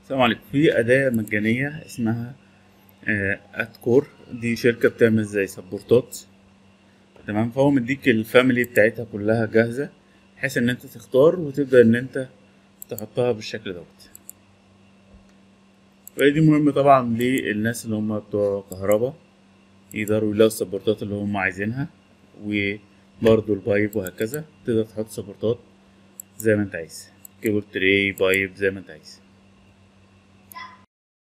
السلام عليكم في أداة مجانية اسمها أتكور دي شركة بتعمل زي سبورتات تمام فهو مديك الفاميلي بتاعتها كلها جاهزة بحيث إن أنت تختار وتبدأ إن أنت تحطها بالشكل دوت وهي دي مهمة طبعا للناس اللي هم بتوع كهربا يقدروا يلاقوا السبورتات اللي هم عايزينها وبرضه البايب وهكذا تقدر تحط سبورتات زي ما انت عايز كيبل تري بايب زي ما انت عايز